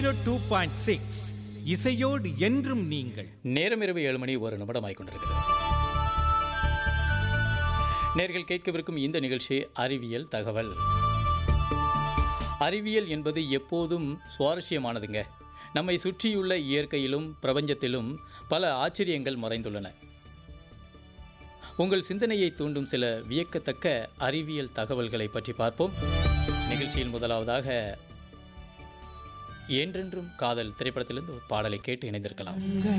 two point six இசையோடு என்றும் நீங்கள் நேரம் இரவு ஏழு மணி ஒரு நிமிடம் கொண்டிருக்கிறது நேர்கள் கேட்கவிருக்கும் இந்த நிகழ்ச்சி அறிவியல் தகவல் அறிவியல் என்பது எப்போதும் சுவாரஸ்யமானதுங்க நம்மை சுற்றியுள்ள இயற்கையிலும் பிரபஞ்சத்திலும் பல ஆச்சரியங்கள் மறைந்துள்ளன உங்கள் சிந்தனையை தூண்டும் சில வியக்கத்தக்க அறிவியல் தகவல்களை பற்றி பார்ப்போம் நிகழ்ச்சியில் முதலாவதாக என்றென்றும் காதல் திரைப்படத்திலிருந்து ஒரு பாடலை கேட்டு இணைந்திருக்கலாம்